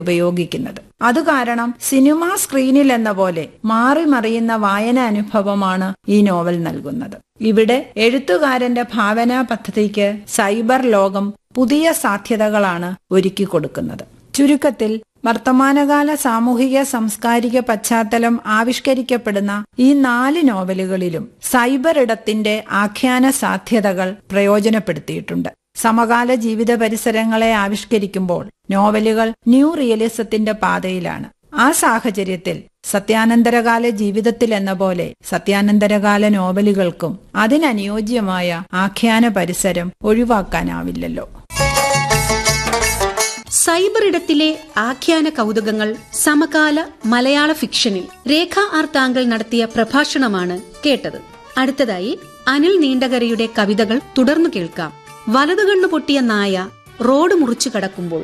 ഉപയോഗിക്കുന്നത് അത് കാരണം സിനിമാ സ്ക്രീനിൽ എന്ന പോലെ മാറി മറിയുന്ന വായന അനുഭവമാണ് ഈ നോവൽ നൽകുന്നത് ഇവിടെ എഴുത്തുകാരന്റെ ഭാവനാ പദ്ധതിക്ക് സൈബർ ലോകം പുതിയ സാധ്യതകളാണ് ഒരുക്കി കൊടുക്കുന്നത് ചുരുക്കത്തിൽ വർത്തമാനകാല സാമൂഹിക സാംസ്കാരിക പശ്ചാത്തലം ആവിഷ്കരിക്കപ്പെടുന്ന ഈ നാല് നോവലുകളിലും സൈബർ ഇടത്തിന്റെ ആഖ്യാന സാധ്യതകൾ പ്രയോജനപ്പെടുത്തിയിട്ടുണ്ട് സമകാല ജീവിത പരിസരങ്ങളെ ആവിഷ്കരിക്കുമ്പോൾ നോവലുകൾ ന്യൂ റിയലിസത്തിന്റെ പാതയിലാണ് ആ സാഹചര്യത്തിൽ സത്യാനന്തരകാല ജീവിതത്തിൽ എന്ന പോലെ സത്യാനന്തരകാല നോവലുകൾക്കും അതിനനുയോജ്യമായ ആഖ്യാന പരിസരം ഒഴിവാക്കാനാവില്ലല്ലോ സൈബർ ഇടത്തിലെ ആഖ്യാന കൗതുകങ്ങൾ സമകാല മലയാള ഫിക്ഷനിൽ രേഖ ആർ താങ്കൾ നടത്തിയ പ്രഭാഷണമാണ് കേട്ടത് അടുത്തതായി അനിൽ നീണ്ടകരയുടെ കവിതകൾ തുടർന്നു കേൾക്കാം വലതുകണ്ണു പൊട്ടിയ നായ റോഡ് മുറിച്ചു കടക്കുമ്പോൾ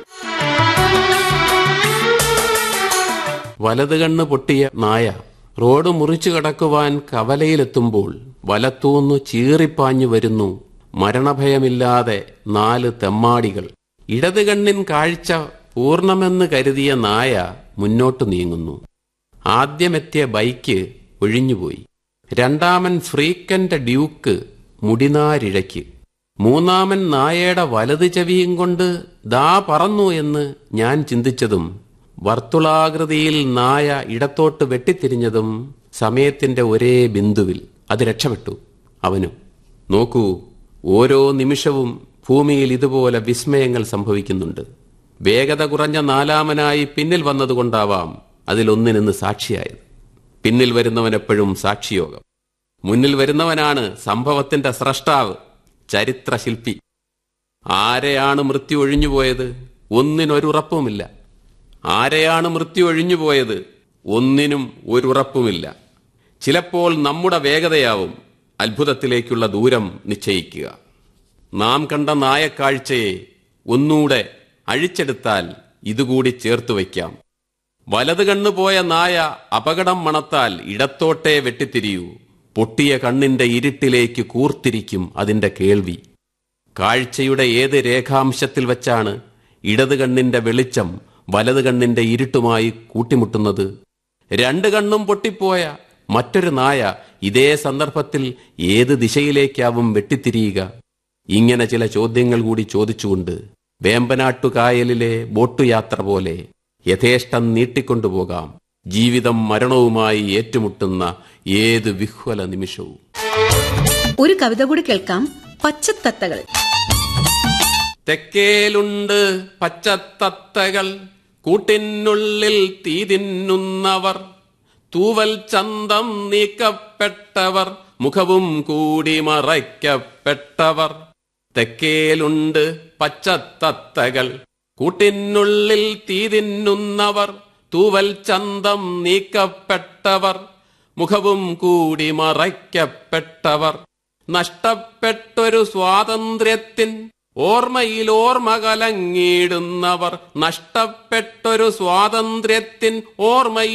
വലത് കണ്ണ് പൊട്ടിയ നായ റോഡ് മുറിച്ചു കടക്കുവാൻ കവലയിലെത്തുമ്പോൾ വലത്തൂന്നു ചീറിപ്പാഞ്ഞു വരുന്നു മരണഭയമില്ലാതെ നാല് തെമ്മാടികൾ ഇടത് കണ്ണിൻ കാഴ്ച പൂർണ്ണമെന്ന് കരുതിയ നായ മുന്നോട്ടു നീങ്ങുന്നു ആദ്യമെത്തിയ ബൈക്ക് ഒഴിഞ്ഞുപോയി രണ്ടാമൻ ഫ്രീക്കന്റെ ഡ്യൂക്ക് മുടിനാരിഴയ്ക്ക് മൂന്നാമൻ നായയുടെ വലത് ചെവിയും കൊണ്ട് ദാ പറന്നു എന്ന് ഞാൻ ചിന്തിച്ചതും വർത്തുളാകൃതിയിൽ നായ ഇടത്തോട്ട് വെട്ടിത്തിരിഞ്ഞതും സമയത്തിന്റെ ഒരേ ബിന്ദുവിൽ അത് രക്ഷപ്പെട്ടു അവനും നോക്കൂ ഓരോ നിമിഷവും ഭൂമിയിൽ ഇതുപോലെ വിസ്മയങ്ങൾ സംഭവിക്കുന്നുണ്ട് വേഗത കുറഞ്ഞ നാലാമനായി പിന്നിൽ വന്നതുകൊണ്ടാവാം അതിലൊന്നിനെന്ന് സാക്ഷിയായത് പിന്നിൽ വരുന്നവനെപ്പോഴും സാക്ഷിയോഗം മുന്നിൽ വരുന്നവനാണ് സംഭവത്തിന്റെ സ്രഷ്ടാവ് ചരിത്രശില്പി ആരെയാണ് മൃത്യു ഒഴിഞ്ഞുപോയത് ഒന്നിനൊരുറപ്പുമില്ല ആരെയാണ് മൃത്യു ഒഴിഞ്ഞുപോയത് ഒന്നിനും ഒരുറപ്പുമില്ല ചിലപ്പോൾ നമ്മുടെ വേഗതയാവും അത്ഭുതത്തിലേക്കുള്ള ദൂരം നിശ്ചയിക്കുക നാം കണ്ട നായക്കാഴ്ചയെ ഒന്നൂടെ അഴിച്ചെടുത്താൽ ഇതുകൂടി ചേർത്തു വയ്ക്കാം വലത് കണ്ണു പോയ നായ അപകടം മണത്താൽ ഇടത്തോട്ടേ വെട്ടിത്തിരിയൂ പൊട്ടിയ കണ്ണിന്റെ ഇരുട്ടിലേക്ക് കൂർത്തിരിക്കും അതിന്റെ കേൾവി കാഴ്ചയുടെ ഏത് രേഖാംശത്തിൽ വച്ചാണ് ഇടത് കണ്ണിന്റെ വെളിച്ചം വലത് കണ്ണിന്റെ ഇരുട്ടുമായി കൂട്ടിമുട്ടുന്നത് രണ്ട് കണ്ണും പൊട്ടിപ്പോയ മറ്റൊരു നായ ഇതേ സന്ദർഭത്തിൽ ഏത് ദിശയിലേക്കാവും വെട്ടിത്തിരിയുക ഇങ്ങനെ ചില ചോദ്യങ്ങൾ കൂടി ചോദിച്ചുകൊണ്ട് വേമ്പനാട്ടുകായലിലെ ബോട്ടുയാത്ര പോലെ യഥേഷ്ടം നീട്ടിക്കൊണ്ടുപോകാം ജീവിതം മരണവുമായി ഏറ്റുമുട്ടുന്ന ഏത് വിഹ്വല നിമിഷവും ഒരു കവിത കൂടി കേൾക്കാം പച്ചത്തത്തകൾ തെക്കേലുണ്ട് പച്ചത്തത്തകൾ കൂട്ടിനുള്ളിൽ തീ തിന്നുന്നവർ തൂവൽ ചന്തം നീക്കപ്പെട്ടവർ മുഖവും കൂടി മറയ്ക്കപ്പെട്ടവർ തെക്കേലുണ്ട് പച്ചത്തത്തകൾ കൂട്ടിനുള്ളിൽ തീ തിന്നുന്നവർ തൂവൽ ചന്തം നീക്കപ്പെട്ടവർ മുഖവും കൂടി മറയ്ക്കപ്പെട്ടവർ നഷ്ടപ്പെട്ടൊരു സ്വാതന്ത്ര്യത്തിൻ ഓർമ്മയിൽ ഓർമ്മ കലങ്ങിയിടുന്നവർ നഷ്ടപ്പെട്ടൊരു സ്വാതന്ത്ര്യത്തിൻ ഓർമ്മയിൽ